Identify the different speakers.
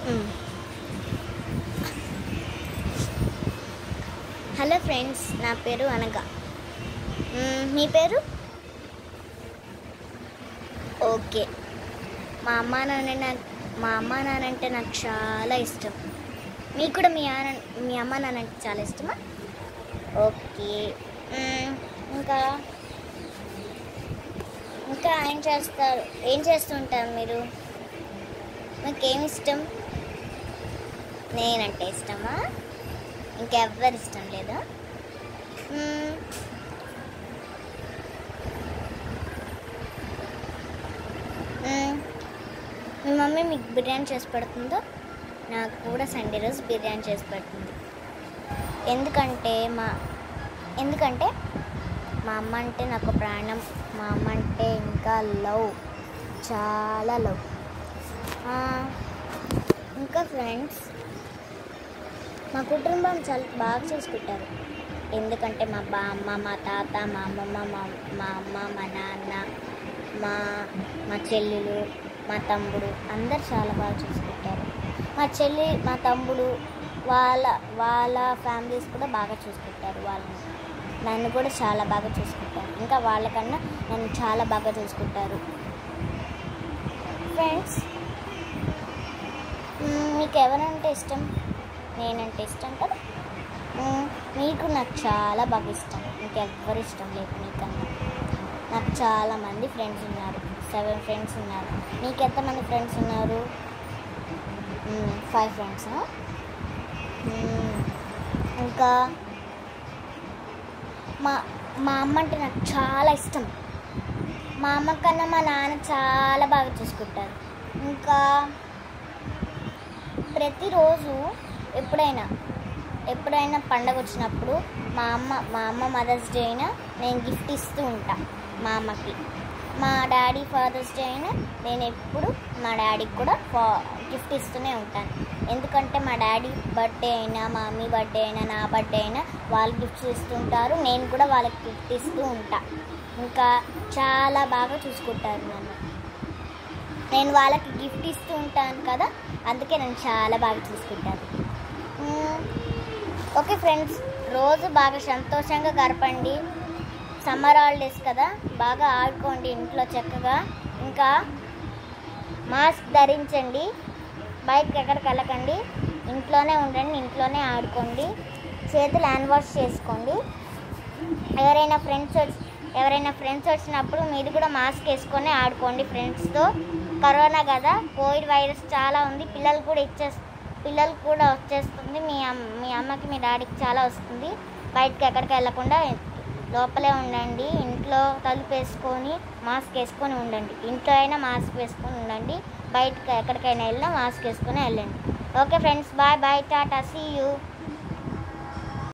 Speaker 1: మ్మ్. Hello friends నా పేరు అనగా మ్మ్, మీ పేరు ఓకే మా అమ్మ నాన్న నాకు మా అమ్మ నాన్న అంటే నాకు చాలా ఇష్టం మీకు కూడా మీ ఆన మీ అమ్మ నాన్న అంటే చాలా ఇష్టమా ఓకే మ్మ్, ఇంకా ఇంకా ఏం చేస్తారు ఏం చేస్తుంటారు మీరు మీకు ఏమి ఇష్టం నేనంటే ఇష్టమా ఇంకెవ్వరు ఇష్టం లేదా మ్మ్. మ్మ్. మీ మమ్మీ మీకు బిర్యానీ చేసి పెడుతుందో నాకు కూడా సండే రోజు బిర్యానీ చేసి పెడుతుంది ఎందుకంటే మా ఎందుకంటే మా అమ్మ అంటే నాకు ప్రాణం మా అమ్మ అంటే ఇంకా లవ్ చాలా లవ్ ఇంకా ఫ్రెండ్స్ మా కుటుంబం చాలా బాగా చూసుకుంటారు ఎందుకంటే మా బామ్మ మా తాత మా అమ్మమ్మ మా మా అమ్మ మా నాన్న మా మా చెల్లెలు మా తమ్ముడు అందరు చాలా బాగా చూసుకుంటారు మా చెల్లి మా తమ్ముడు వాళ్ళ వాళ్ళ ఫ్యామిలీస్ కూడా బాగా చూసుకుంటారు వాళ్ళని నన్ను కూడా చాలా బాగా చూసుకుంటారు ఇంకా వాళ్ళకన్నా నన్ను చాలా బాగా చూసుకుంటారు ఫ్రెండ్స్ మ్మ్, మీకు ఎవరంటే ఇష్టం నేనంటే ఇష్టం కదా మ్మ్, మీకు నాకు చాలా బాగా ఇష్టం ఇంకెవ్వరు ఇష్టం లేదు మీకన్నా నాకు చాలా మంది ఫ్రెండ్స్ ఉన్నారు సెవెన్ ఫ్రెండ్స్ ఉన్నారు మీకు ఎంతమంది ఫ్రెండ్స్ ఉన్నారు ఫైవ్ ఫ్రెండ్స్ ఇంకా మా మా అమ్మ అంటే నాకు చాలా ఇష్టం మా అమ్మ కన్నా మా నాన్న చాలా బాగా చూసుకుంటారు ఇంకా ప్రతిరోజు ఎప్పుడైనా ఎప్పుడైనా పండగ వచ్చినప్పుడు మా అమ్మ మా అమ్మ మదర్స్ డే అయినా నేను గిఫ్ట్ ఇస్తూ ఉంటా మా అమ్మకి మా డాడీ ఫాదర్స్ డే అయినా నేను ఎప్పుడు మా డాడీకి కూడా ఫా గిఫ్ట్ ఇస్తూనే ఉంటాను ఎందుకంటే మా డాడీ బర్త్డే అయినా మా మమ్మీ బర్త్డే అయినా నా బర్త్డే అయినా వాళ్ళు గిఫ్ట్స్ ఇస్తుంటారు నేను కూడా వాళ్ళకి గిఫ్ట్ ఇస్తూ ఉంటా ఇంకా చాలా బాగా చూసుకుంటారు నన్ను నేను వాళ్ళకి గిఫ్ట్ ఇస్తూ ఉంటాను కదా అందుకే నన్ను చాలా బాగా చూసుకుంటారు మ్మ్. ఓకే ఫ్రెండ్స్ రోజు బాగా సంతోషంగా గడపండి సమ్మర్ హాలిడేస్ కదా బాగా ఆడుకోండి ఇంట్లో చక్కగా ఇంకా మాస్క్ ధరించండి బయటకు ఎక్కడికి వెళ్ళకండి ఇంట్లోనే ఉండండి ఇంట్లోనే ఆడుకోండి చేతులు హ్యాండ్ వాష్ చేసుకోండి ఎవరైనా ఫ్రెండ్స్ వచ్చి ఎవరైనా ఫ్రెండ్స్ వచ్చినప్పుడు మీరు కూడా మాస్క్ వేసుకొని ఆడుకోండి ఫ్రెండ్స్తో కరోనా కదా కోవిడ్ వైరస్ చాలా ఉంది పిల్లలు కూడా ఇచ్చే పిల్లలు కూడా వచ్చేస్తుంది మీ అమ్ మీ అమ్మకి మీ డాడీకి చాలా వస్తుంది బయటకు ఎక్కడికి వెళ్ళకుండా లోపలే ఉండండి ఇంట్లో తలుపు వేసుకొని మాస్క్ వేసుకొని ఉండండి ఇంట్లో అయినా మాస్క్ వేసుకొని ఉండండి బయటకు ఎక్కడికైనా వెళ్ళినా మాస్క్ వేసుకొని వెళ్ళండి ఓకే ఫ్రెండ్స్ బాయ్ బాయ్ టాటా సీ యూ